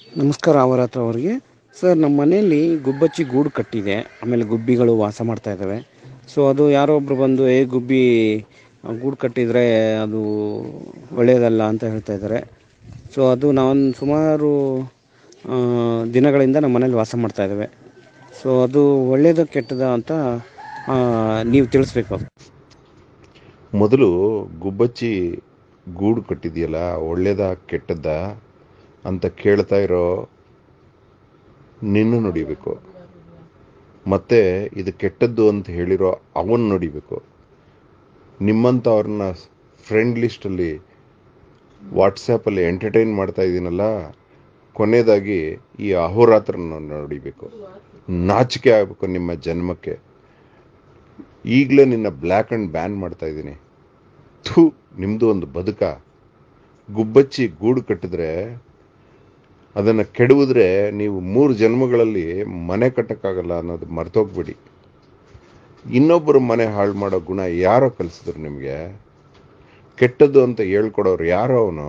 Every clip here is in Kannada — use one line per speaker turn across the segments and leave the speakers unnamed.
ನಮಸ್ಕಾರ ಅವರ ಹತ್ರ ಅವರಿಗೆ ಸರ್ ನಮ್ಮ ಮನೆಯಲ್ಲಿ ಗುಬ್ಬಚ್ಚಿ ಗೂಡು ಕಟ್ಟಿದೆ ಆಮೇಲೆ ಗುಬ್ಬಿಗಳು ವಾಸ ಮಾಡ್ತಾ ಇದ್ದಾವೆ ಸೊ ಅದು ಯಾರೋ ಒಬ್ರು ಬಂದು ಏ ಗುಬ್ಬಿ ಗೂಡು ಕಟ್ಟಿದರೆ ಅದು ಒಳ್ಳೆಯದಲ್ಲ ಅಂತ ಹೇಳ್ತಾ ಇದ್ದಾರೆ ಸೊ ಅದು ನಾವು ಸುಮಾರು ಆ, ದಿನಗಳಿಂದ ನಮ್ಮ ಮನೇಲಿ ವಾಸ ಮಾಡ್ತಾ ಇದ್ದಾವೆ ಸೊ ಅದು ಒಳ್ಳೆಯದ ಕೆಟ್ಟದ ಅಂತ ಆ, ನೀವು ತಿಳಿಸ್ಬೇಕು
ಮೊದಲು ಗುಬ್ಬಚ್ಚಿ ಗೂಡು ಕಟ್ಟಿದೆಯಲ್ಲ ಒಳ್ಳೇದ ಕೆಟ್ಟದ್ದ ಅಂತ ಕೇಳ್ತಾ ಇರೋ ನಿನ್ನ ನೋಡಿಬೇಕು ಮತ್ತೆ ಇದು ಕೆಟ್ಟದ್ದು ಅಂತ ಹೇಳಿರೋ ಅವನ್ ನೋಡಿಬೇಕು ನಿಮ್ಮಂಥವ್ರನ್ನ ಫ್ರೆಂಡ್ ಲಿಸ್ಟಲ್ಲಿ ವಾಟ್ಸಪ್ಪಲ್ಲಿ ಎಂಟರ್ಟೈನ್ ಮಾಡ್ತಾ ಇದ್ದೀನಲ್ಲ ಕೊನೆಯದಾಗಿ ಈ ಅಹೋರಾತ್ರನ ನೋಡಿಬೇಕು ನಾಚಿಕೆ ಆಗಬೇಕು ನಿಮ್ಮ ಜನ್ಮಕ್ಕೆ ಈಗಲೇ ನಿನ್ನ ಬ್ಲ್ಯಾಕ್ ಆ್ಯಂಡ್ ಬ್ಯಾನ್ ಮಾಡ್ತಾ ಇದ್ದೀನಿ ಥೂ ನಿಮ್ಮದು ಒಂದು ಬದುಕ ಗುಬ್ಬಚ್ಚಿ ಗೂಡು ಕಟ್ಟಿದ್ರೆ ಅದನ್ನು ಕೆಡುವುದ್ರೆ ನೀವು ಮೂರು ಜನ್ಮಗಳಲ್ಲಿ ಮನೆ ಕಟ್ಟಕ್ಕಾಗಲ್ಲ ಅನ್ನೋದು ಮರ್ತೋಗ್ಬಿಡಿ ಇನ್ನೊಬ್ಬರು ಮನೆ ಹಾಳು ಮಾಡೋ ಗುಣ ಯಾರೋ ಕಲಿಸಿದ್ರು ನಿಮಗೆ ಕೆಟ್ಟದ್ದು ಅಂತ ಹೇಳ್ಕೊಡೋರು ಯಾರೋ ಅವನು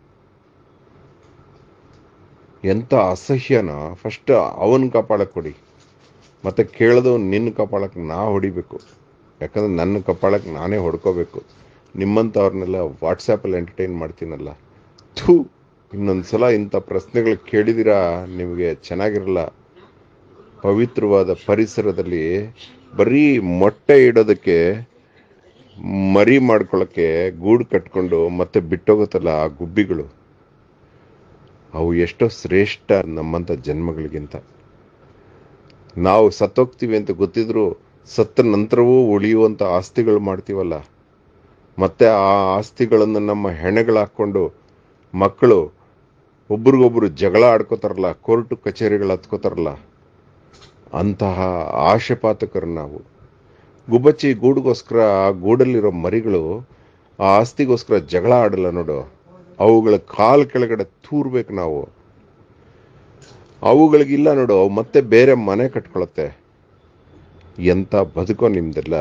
ಎಂಥ ಅಸಹ್ಯನ ಫಸ್ಟ್ ಅವನ ಕಪಾಳಕ್ಕೆ ಕೊಡಿ ಮತ್ತೆ ಕೇಳಿದವ್ ನಿನ್ನ ಕಪಾಳಕ್ಕೆ ನಾ ಹೊಡಿಬೇಕು ಯಾಕಂದ್ರೆ ನನ್ನ ಕಪಾಳಕ್ಕೆ ನಾನೇ ಹೊಡ್ಕೋಬೇಕು ನಿಮ್ಮಂಥವ್ರನ್ನೆಲ್ಲ ವಾಟ್ಸಪ್ಪಲ್ಲಿ ಎಂಟರ್ಟೈನ್ ಮಾಡ್ತೀನಲ್ಲ ಥೂ ಇನ್ನೊಂದು ಸಲ ಇಂಥ ಪ್ರಶ್ನೆಗಳು ಕೇಳಿದಿರಾ ನಿಮಗೆ ಚೆನ್ನಾಗಿರಲ್ಲ ಪವಿತ್ರವಾದ ಪರಿಸರದಲ್ಲಿ ಬರೀ ಮೊಟ್ಟೆ ಇಡೋದಕ್ಕೆ ಮರಿ ಮಾಡ್ಕೊಳ್ಳೋಕ್ಕೆ ಗೂಡು ಕಟ್ಕೊಂಡು ಮತ್ತೆ ಬಿಟ್ಟೋಗುತ್ತಲ್ಲ ಆ ಗುಬ್ಬಿಗಳು ಅವು ಎಷ್ಟೋ ಶ್ರೇಷ್ಠ ನಮ್ಮಂಥ ಜನ್ಮಗಳಿಗಿಂತ ನಾವು ಸತ್ತೋಗ್ತೀವಿ ಅಂತ ಗೊತ್ತಿದ್ರು ಸತ್ತ ನಂತರವೂ ಉಳಿಯುವಂಥ ಆಸ್ತಿಗಳು ಮಾಡ್ತೀವಲ್ಲ ಮತ್ತೆ ಆ ಆಸ್ತಿಗಳನ್ನು ನಮ್ಮ ಹೆಣಗಳು ಹಾಕ್ಕೊಂಡು ಮಕ್ಕಳು ಒಬ್ರಿಗೊಬ್ರು ಜಗಳ ಆಡ್ಕೋತಾರಲ್ಲ ಕೋರ್ಟು ಕಚೇರಿಗಳು ಹತ್ಕೋತಾರಲ್ಲ ಅಂತಹ ಆಶೆಪಾತಕರು ನಾವು ಗುಬ್ಬಚ್ಚಿ ಗೂಡಿಗೋಸ್ಕರ ಆ ಗೂಡಲ್ಲಿರೋ ಮರಿಗಳು ಆ ಆಸ್ತಿಗೋಸ್ಕರ ಜಗಳ ಆಡಲ್ಲ ನೋಡು ಅವುಗಳ ಕಾಲ್ ಕೆಳಗಡೆ ತೂರ್ಬೇಕು ನಾವು ಅವುಗಳಿಗಿಲ್ಲ ನೋಡು ಅವು ಮತ್ತೆ ಬೇರೆ ಮನೆ ಕಟ್ಕೊಳತ್ತೆ ಎಂಥ ಬದುಕೋ ನಿಮ್ದೆಲ್ಲ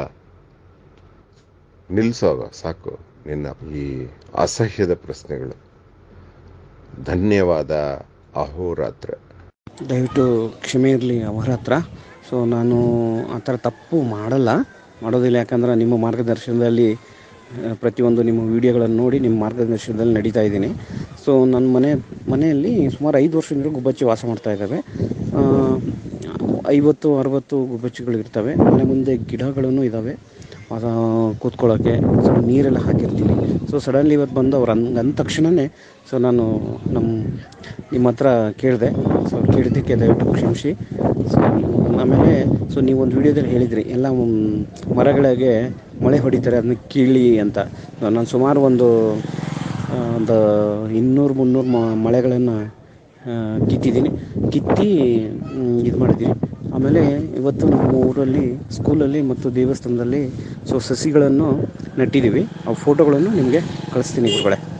ನಿಲ್ಸೋಗ ಸಾಕು ನಿನ್ನ ಈ ಅಸಹ್ಯದ ಪ್ರಶ್ನೆಗಳು ಧನ್ಯವಾದ ಅಹೋರಾತ್ರ
ದಯವಿಟ್ಟು ಕ್ಷಮೆ ಇರಲಿ ಅವರ ಹತ್ರ ಸೊ ನಾನು ಆ ಥರ ತಪ್ಪು ಮಾಡಲ್ಲ ಮಾಡೋದಿಲ್ಲ ಯಾಕಂದ್ರೆ ನಿಮ್ಮ ಮಾರ್ಗದರ್ಶನದಲ್ಲಿ ಆ, ಪ್ರತಿಯೊಂದು ನಿಮ್ಮ ವಿಡಿಯೋಗಳನ್ನು ನೋಡಿ ನಿಮ್ಮ ಮಾರ್ಗದರ್ಶನದಲ್ಲಿ ನಡೀತಾ ಇದ್ದೀನಿ ಸೊ ನನ್ನ ಮನೆ ಮನೆಯಲ್ಲಿ ಸುಮಾರು ಐದು ವರ್ಷದಿಂದ ಗುಬ್ಬಚ್ಚಿ ವಾಸ ಮಾಡ್ತಾ ಇದ್ದಾವೆ ಆ, ಐವತ್ತು ಅರವತ್ತು ಗುಬ್ಬಚ್ಚಿಗಳು ಇರ್ತವೆ ಮನೆ ಮುಂದೆ ಗಿಡಗಳನ್ನು ಇದ್ದಾವೆ ಅದು ಕೂತ್ಕೊಳ್ಳೋಕ್ಕೆ ಸೊ ನೀರೆಲ್ಲ ಹಾಕಿರ್ತೀನಿ ಸೊ ಸಡನ್ಲಿ ಇವತ್ತು ಬಂದು ಅವ್ರು ಅಂದ್ ಅಂದ ತಕ್ಷಣವೇ ಸೊ ನಾನು ನಮ್ಮ ನಿಮ್ಮ ಹತ್ರ ಕೇಳಿದೆ ಸೊ ಕೇಳಿದ್ದಕ್ಕೆ ದಯವಿಟ್ಟು ಕ್ಷಮಿಸಿ ಸೊ ಆಮೇಲೆ ಸೊ ನೀವು ಒಂದು ವಿಡಿಯೋದಲ್ಲಿ ಹೇಳಿದ್ರಿ ಎಲ್ಲ ಮ್, ಮರಗಳಿಗೆ ಮಳೆ ಹೊಡಿತಾರೆ ಅದನ್ನ ಕೀಳಿ ಅಂತ ನಾನು ಸುಮಾರು ಒಂದು ಆ, ಒಂದು ಇನ್ನೂರು ಮುನ್ನೂರು ಮ- ಮಳೆಗಳನ್ನು ಆ, ಕಿತ್ತಿದ್ದೀನಿ ಕಿತ್ತಿ ಇದು ಮಾಡಿದ್ದೀನಿ ಆಮೇಲೆ ಇವತ್ತು ನಮ್ಮ ಊರಲ್ಲಿ ಸ್ಕೂಲಲ್ಲಿ ಮತ್ತು ದೇವಸ್ಥಾನದಲ್ಲಿ ಸೊ ಸಸಿಗಳನ್ನು ನೆಟ್ಟಿದ್ದೀವಿ ಆ ಫೋಟೋಗಳನ್ನು ನಿಮಗೆ ಕಳಿಸ್ತೀನಿ ಗುರುಗಳೇ